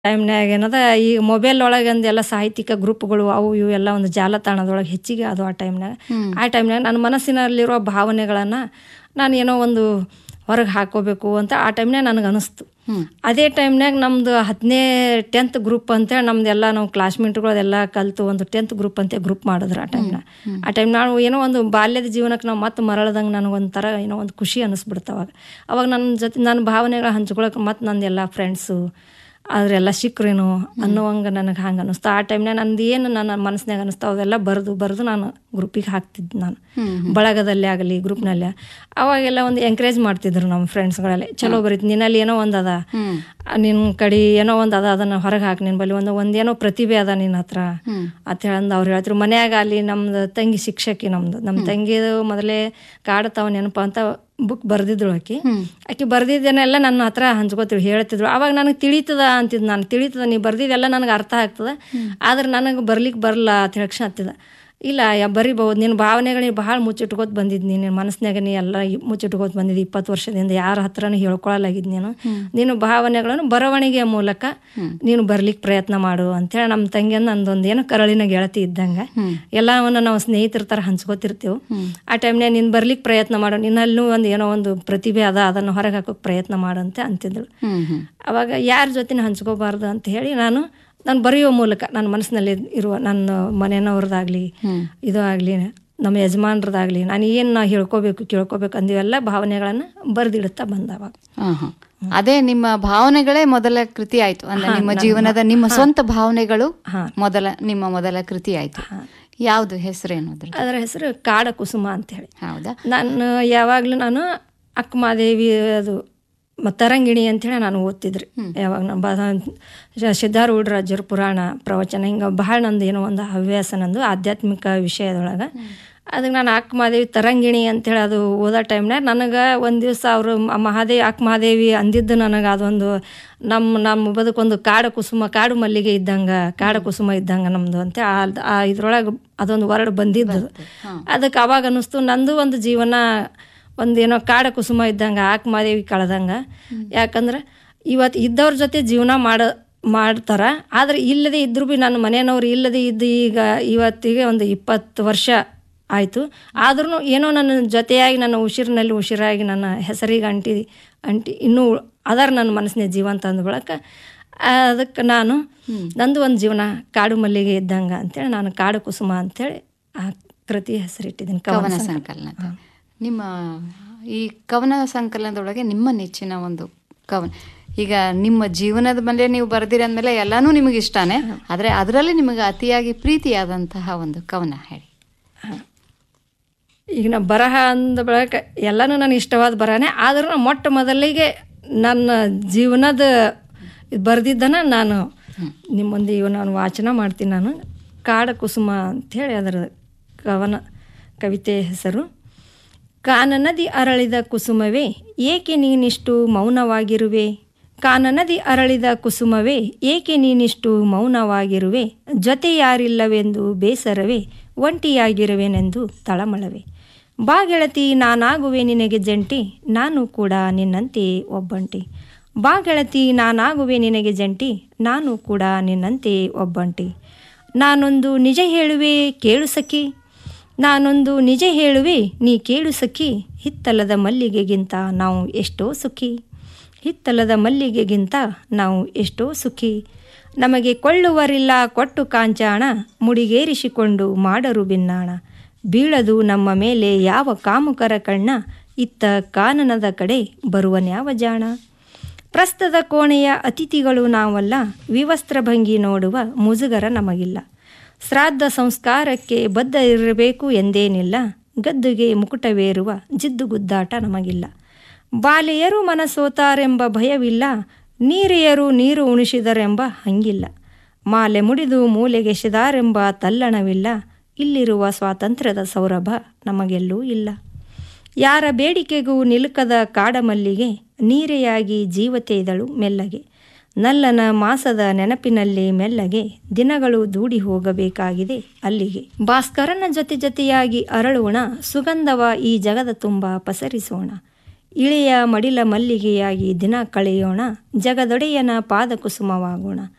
ಟೈಮ್ನ್ಯಾಗ ಏನದ ಈ ಮೊಬೈಲ್ ಒಳಗೆ ಒಂದು ಎಲ್ಲ ಸಾಹಿತ್ಯಿಕ ಗ್ರೂಪ್ಗಳು ಅವು ಇವು ಎಲ್ಲ ಒಂದು ಜಾಲತಾಣದೊಳಗೆ ಹೆಚ್ಚಿಗೆ ಅದು ಆ ಟೈಮ್ನಾಗ ಆ ಟೈಮ್ನಾಗ ನನ್ನ ಮನಸ್ಸಿನಲ್ಲಿರೋ ಭಾವನೆಗಳನ್ನು ನಾನು ಏನೋ ಒಂದು ಹೊರಗೆ ಹಾಕೋಬೇಕು ಅಂತ ಆ ಟೈಮ್ನಾಗ ನನಗೆ ಅನಿಸ್ತು ಅದೇ ಟೈಮ್ನಾಗ ನಮ್ದು ಹತ್ತನೇ ಟೆಂತ್ ಗ್ರೂಪ್ ಅಂತೇಳಿ ನಮ್ದೆಲ್ಲ ನಾವು ಕ್ಲಾಸ್ಮೇಟ್ಗಳದೆಲ್ಲ ಕಲಿತು ಒಂದು ಟೆಂತ್ ಗ್ರೂಪ್ ಅಂತ ಗ್ರೂಪ್ ಮಾಡಿದ್ರು ಆ ಟೈಮ್ನಾಗ ಆ ಟೈಮ್ ನಾವು ಏನೋ ಒಂದು ಬಾಲ್ಯದ ಜೀವನಕ್ಕೆ ನಾವು ಮತ್ತೆ ಮರಳದಂಗೆ ನನಗೊಂಥರ ಏನೋ ಒಂದು ಖುಷಿ ಅನ್ನಿಸ್ಬಿಡ್ತು ಅವಾಗ ಅವಾಗ ನನ್ನ ಜೊತೆ ನನ್ನ ಭಾವನೆಗಳು ಹಂಚ್ಕೊಳಕ್ಕೆ ಮತ್ತು ನಂದೆಲ್ಲ ಫ್ರೆಂಡ್ಸು ಅದರೆಲ್ಲ ಸಿಕ್ರೇನು ಅನ್ನೋವಂಗೆ ನನಗೆ ಹಂಗೆ ಅನ್ನಿಸ್ತು ಆ ಟೈಮ್ನಾಗ ನಂದು ಏನು ನನ್ನ ಮನಸ್ಸಿನಾಗ ಅನ್ನಿಸ್ತು ಅವೆಲ್ಲ ಬರೆದು ಬರೆದು ನಾನು ಗ್ರೂಪಿಗೆ ಹಾಕ್ತಿದ್ದೆ ನಾನು ಬಳಗದಲ್ಲಿ ಆಗಲಿ ಗ್ರೂಪ್ನಲ್ಲಿ ಅವಾಗೆಲ್ಲ ಒಂದು ಎಂಕರೇಜ್ ಮಾಡ್ತಿದ್ರು ನಮ್ಮ ಫ್ರೆಂಡ್ಸ್ಗಳಲ್ಲಿ ಚಲೋ ಬರೀತಿ ನಿನ್ನಲ್ಲಿ ಏನೋ ಒಂದು ಅದ ನಿನ್ನ ಕಡೆ ಏನೋ ಒಂದು ಅದ ಅದನ್ನು ಹೊರಗೆ ಹಾಕಿ ನಿನ್ನ ಬಳಿ ಒಂದು ಒಂದೇನೋ ಪ್ರತಿಭೆ ಅದ ನಿನ್ನ ಹತ್ರ ಅಂತ ಹೇಳಂದು ಅವ್ರು ಹೇಳ್ತಿರು ಮನ್ಯಾಗ ಅಲ್ಲಿ ನಮ್ದು ತಂಗಿ ಶಿಕ್ಷಕಿ ನಮ್ದು ನಮ್ಮ ತಂಗಿದು ಮೊದಲೇ ಕಾಡತಾವ ನೆನಪ ಅಂತ ಬುಕ್ ಬರ್ದಿದ್ರು ಆಕಿ ಆಕಿ ಬರ್ದಿದ್ದೇನೆಲ್ಲ ನನ್ನ ಹತ್ರ ಹಂಚ್ಕೋತಿರು ಹೇಳ್ತಿದ್ರು ಅವಾಗ ನನಗೆ ತಿಳಿತದ ಅಂತಿದ್ ನಾನು ತಿಳಿತದ ನೀ ಬರ್ದಿದ್ದೆಲ್ಲ ನನಗೆ ಅರ್ಥ ಆಗ್ತದ ಆದ್ರೆ ನನಗೆ ಬರ್ಲಿಕ್ಕೆ ಬರಲ್ಲ ಅಂತ ಹೇಳಕ್ಷಣ ಹತ್ತಿದ ಇಲ್ಲ ಯಾ ಬರಿಬಹುದು ನಿನ್ನ ಭಾವನೆಗಳಿಗೆ ಭಾಳ ಮುಚ್ಚಿಟ್ಕೋತ ಬಂದಿದ್ದು ನಿನ್ನ ಮನಸ್ಸಿನಾಗ ನೀ ಎಲ್ಲ ಮುಚ್ಚಿಟ್ಕೋತ ಬಂದಿದ್ದು ಇಪ್ಪತ್ತು ವರ್ಷದಿಂದ ಯಾರ ಹತ್ರನೂ ಹೇಳ್ಕೊಳಲಾಗಿದ್ದು ನೀನು ನಿನ್ನ ಭಾವನೆಗಳನ್ನು ಬರವಣಿಗೆಯ ಮೂಲಕ ನೀನು ಬರ್ಲಿಕ್ಕೆ ಪ್ರಯತ್ನ ಮಾಡು ಅಂತೇಳಿ ನಮ್ಮ ತಂಗಿಯನ್ನ ನಂದೊಂದು ಏನೋ ಕರಳಿನ ಗೆಳತಿ ಇದ್ದಂಗೆ ಎಲ್ಲವನ್ನ ನಾವು ಸ್ನೇಹಿತರ ಥರ ಹಂಚ್ಕೋತಿರ್ತೀವಿ ಆ ಟೈಮ್ನಾಗ ನೀನು ಬರ್ಲಿಕ್ಕೆ ಪ್ರಯತ್ನ ಮಾಡು ನಿನ್ನಲ್ಲೂ ಒಂದು ಏನೋ ಒಂದು ಪ್ರತಿಭೆ ಅದ ಅದನ್ನು ಹೊರಗೆ ಹಾಕೋಕೆ ಪ್ರಯತ್ನ ಮಾಡು ಅಂತ ಅಂತಿದ್ಳು ಅವಾಗ ಯಾರ ಜೊತೆ ಹಂಚ್ಕೋಬಾರ್ದು ಅಂತ ಹೇಳಿ ನಾನು ನಾನು ಬರೆಯೋ ಮೂಲಕ ನನ್ನ ಮನಸ್ಸಿನಲ್ಲಿ ಇರುವ ನನ್ನ ಮನೆಯವ್ರದ್ದಾಗಲಿ ಇದು ಆಗಲಿ ನಮ್ಮ ಯಜಮಾನ್ರದಾಗಲಿ ನಾನು ಏನು ನಾ ಹೇಳ್ಕೋಬೇಕು ಕೇಳ್ಕೋಬೇಕು ಅಂದಿವೆಲ್ಲ ಭಾವನೆಗಳನ್ನು ಬರೆದಿಡುತ್ತಾ ಬಂದವಾಗ ಅದೇ ನಿಮ್ಮ ಭಾವನೆಗಳೇ ಮೊದಲ ಕೃತಿ ಆಯ್ತು ಅಂದ್ರೆ ನಿಮ್ಮ ಜೀವನದ ನಿಮ್ಮ ಸ್ವಂತ ಭಾವನೆಗಳು ಮೊದಲ ನಿಮ್ಮ ಮೊದಲ ಕೃತಿ ಆಯ್ತು ಯಾವ್ದು ಹೆಸರೇನು ಅದ್ರ ಅದರ ಹೆಸರು ಕಾಡ ಕುಸುಮ ಅಂತ ಹೇಳಿ ಹೌದಾ ನಾನು ಯಾವಾಗಲೂ ನಾನು ಅಕ್ಕಮಾದೇವಿ ಅದು ಮ- ತರಂಗಿಣಿ ಅಂತೇಳಿ ನಾನು ಓದ್ತಿದ್ರಿ ಯಾವಾಗ ನಮ್ಮ ಬ ಸಿದ್ಧಾರೂಢರಾಜರ ಪುರಾಣ ಪ್ರವಚನ ಹಿಂಗೆ ಭಾಳ ನಂದು ಏನೋ ಒಂದು ಹವ್ಯಾಸ ನಂದು ಆಧ್ಯಾತ್ಮಿಕ ವಿಷಯದೊಳಗೆ ಅದಕ್ಕೆ ನಾನು ಅಕ್ಕ ಮಹಾದೇವಿ ತರಂಗಿಣಿ ಅಂತೇಳಿ ಅದು ಓದೋ ಟೈಮ್ನಾಗ ನನಗೆ ಒಂದು ದಿವಸ ಅವರು ಮಹಾದೇವಿ ಅಕ್ಕ ಮಹಾದೇವಿ ಅಂದಿದ್ದು ನನಗೆ ಅದೊಂದು ನಮ್ಮ ನಮ್ಮ ಬದುಕೊಂದು ಕಾಡು ಕುಸುಮ ಕಾಡು ಮಲ್ಲಿಗೆ ಇದ್ದಂಗೆ ಕಾಡು ಕುಸುಮ ಇದ್ದಂಗೆ ನಮ್ಮದು ಅಂತ ಆ- ಆ ಇದ್ರೊಳಗೆ ಅದೊಂದು ವರ್ಡ್ ಬಂದಿದ್ದು ಅದಕ್ಕೆ ಅವಾಗ ಅನ್ನಿಸ್ತು ನಂದು ಒಂದು ಜೀವನ ಒಂದೇನೋ ಕಾಡ ಕುಸುಮ ಇದ್ದಂಗೆ ಆಕ್ ಮಾದೇವಿ ಕಳೆದಂಗೆ ಯಾಕಂದ್ರೆ ಇವತ್ತು ಇದ್ದವ್ರ ಜೊತೆ ಜೀವನ ಮಾಡ ಮಾಡ್ತಾರ ಆದ್ರೆ ಇಲ್ಲದೆ ಇದ್ರೂ ಭೀ ನನ್ನ ಮನೆಯವ್ರು ಇಲ್ಲದೆ ಇದ್ದು ಈಗ ಇವತ್ತಿಗೆ ಒಂದು ಇಪ್ಪತ್ತು ವರ್ಷ ಆಯಿತು ಆದ್ರೂ ಏನೋ ನನ್ನ ಜೊತೆಯಾಗಿ ನನ್ನ ಉಸಿರಿನಲ್ಲಿ ಉಸಿರಾಗಿ ನನ್ನ ಹೆಸರಿಗೆ ಅಂಟಿ ಅಂಟಿ ಇನ್ನೂ ಅದರ ನನ್ನ ಮನಸ್ಸಿನ ಜೀವಂತ ಅಂದ ಬಳಕ ಅದಕ್ಕೆ ನಾನು ನಂದು ಒಂದು ಜೀವನ ಕಾಡು ಮಲ್ಲಿಗೆ ಇದ್ದಂಗೆ ಅಂತೇಳಿ ನಾನು ಕಾಡು ಕುಸುಮ ಅಂತೇಳಿ ಆ ಕೃತಿ ಹೆಸರಿಟ್ಟಿದ್ದೀನಿ ಕವನ ಕವನ ಸಂಕಲನ ಅಂತ. ನಿಮ್ಮ ಈ ಕವನ ಸಂಕಲನದೊಳಗೆ ನಿಮ್ಮ ನೆಚ್ಚಿನ ಒಂದು ಕವನ ಈಗ ನಿಮ್ಮ ಜೀವನದ ಮೇಲೆ ನೀವು ಬರ್ದಿರ ಅಂದಮೇಲೆ ಎಲ್ಲಾನು ನಿಮಗೆ ಇಷ್ಟನೇ ಆದ್ರೆ ಅದರಲ್ಲಿ ನಿಮಗೆ ಅತಿಯಾಗಿ ಪ್ರೀತಿಯಾದಂತಹ ಒಂದು ಕವನ ಹೇಳಿ ಈಗ ನಾ ಬರಹ ಅಂದ ಬಳಕ ಎಲ್ಲನೂ ನನಗೆ ಇಷ್ಟವಾದ ಬರಹನೇ ಆದ್ರೂ ಮೊಟ್ಟ ಮೊದಲಿಗೆ ನನ್ನ ಜೀವನದ ಬರೆದಿದ್ದನ ನಾನು ನಿಮ್ಮ ಮುಂದೆ ಇವ ನಾನು ವಾಚನ ಮಾಡ್ತೀನಿ ನಾನು ಕಾಡ ಕುಸುಮ ಅಂಥೇಳಿ ಅದರ ಕವನ ಕವಿತೆ ಹೆಸರು ಕಾನನದಿ ಅರಳಿದ ಕುಸುಮವೇ ಏಕೆ ನೀನಿಷ್ಟು ಮೌನವಾಗಿರುವೆ ಕಾನನದಿ ಅರಳಿದ ಕುಸುಮವೇ ಏಕೆ ನೀನಿಷ್ಟು ಮೌನವಾಗಿರುವೆ ಜೊತೆ ಯಾರಿಲ್ಲವೆಂದು ಬೇಸರವೇ ಒಂಟಿಯಾಗಿರುವೆನೆಂದು ತಳಮಳವೆ ಬಾ ಗೆಳತಿ ನಾನಾಗುವೆ ನಿನಗೆ ಜಂಟಿ ನಾನು ಕೂಡ ನಿನ್ನಂತೆ ಒಬ್ಬಂಟಿ ಬಾ ಗೆಳತಿ ನಾನಾಗುವೆ ನಿನಗೆ ಜಂಟಿ ನಾನು ಕೂಡ ನಿನ್ನಂತೆ ಒಬ್ಬಂಟಿ ನಾನೊಂದು ನಿಜ ಹೇಳುವೆ ಕೇಳು ಸಖಿ ನಾನೊಂದು ನಿಜ ಹೇಳುವೆ ನೀ ಕೇಳು ಸಖಿ ಹಿತ್ತಲದ ಮಲ್ಲಿಗೆಗಿಂತ ನಾವು ಎಷ್ಟೋ ಸುಖಿ ಹಿತ್ತಲದ ಮಲ್ಲಿಗೆಗಿಂತ ನಾವು ಎಷ್ಟೋ ಸುಖಿ ನಮಗೆ ಕೊಳ್ಳುವರಿಲ್ಲ ಕೊಟ್ಟು ಕಾಂಚಾಣ ಮುಡಿಗೇರಿಸಿಕೊಂಡು ಮಾಡರು ಬಿನ್ನಾಣ ಬೀಳದು ನಮ್ಮ ಮೇಲೆ ಯಾವ ಕಾಮುಕರ ಕಣ್ಣ ಇತ್ತ ಕಾನನದ ಕಡೆ ಬರುವನ್ಯಾವ ಜಾಣ ಪ್ರಸ್ತದ ಕೋಣೆಯ ಅತಿಥಿಗಳು ನಾವಲ್ಲ ವಿವಸ್ತ್ರ ಭಂಗಿ ನೋಡುವ ಮುಜುಗರ ನಮಗಿಲ್ಲ ಶ್ರಾದ್ದ ಸಂಸ್ಕಾರಕ್ಕೆ ಬದ್ಧ ಇರಬೇಕು ಎಂದೇನಿಲ್ಲ ಗದ್ದುಗೆ ಮುಕುಟವೇರುವ ಜಿದ್ದುಗುದ್ದಾಟ ನಮಗಿಲ್ಲ ಬಾಲೆಯರು ಮನಸೋತಾರೆಂಬ ಭಯವಿಲ್ಲ ನೀರೆಯರು ನೀರು ಉಣಿಸಿದರೆಂಬ ಹಂಗಿಲ್ಲ ಮಾಲೆ ಮುಡಿದು ಮೂಲೆಗೆಸೆದಾರೆಂಬ ತಲ್ಲಣವಿಲ್ಲ ಇಲ್ಲಿರುವ ಸ್ವಾತಂತ್ರ್ಯದ ಸೌರಭ ನಮಗೆಲ್ಲೂ ಇಲ್ಲ ಯಾರ ಬೇಡಿಕೆಗೂ ನಿಲುಕದ ಕಾಡಮಲ್ಲಿಗೆ ನೀರೆಯಾಗಿ ಜೀವತೆಯ್ದಳು ಮೆಲ್ಲಗೆ ನಲ್ಲನ ಮಾಸದ ನೆನಪಿನಲ್ಲಿ ಮೆಲ್ಲಗೆ ದಿನಗಳು ದೂಡಿ ಹೋಗಬೇಕಾಗಿದೆ ಅಲ್ಲಿಗೆ ಭಾಸ್ಕರನ ಜೊತೆ ಜೊತೆಯಾಗಿ ಅರಳೋಣ ಸುಗಂಧವ ಈ ಜಗದ ತುಂಬ ಪಸರಿಸೋಣ ಇಳೆಯ ಮಡಿಲ ಮಲ್ಲಿಗೆಯಾಗಿ ದಿನ ಕಳೆಯೋಣ ಜಗದೊಡೆಯನ ಪಾದಕುಸುಮವಾಗೋಣ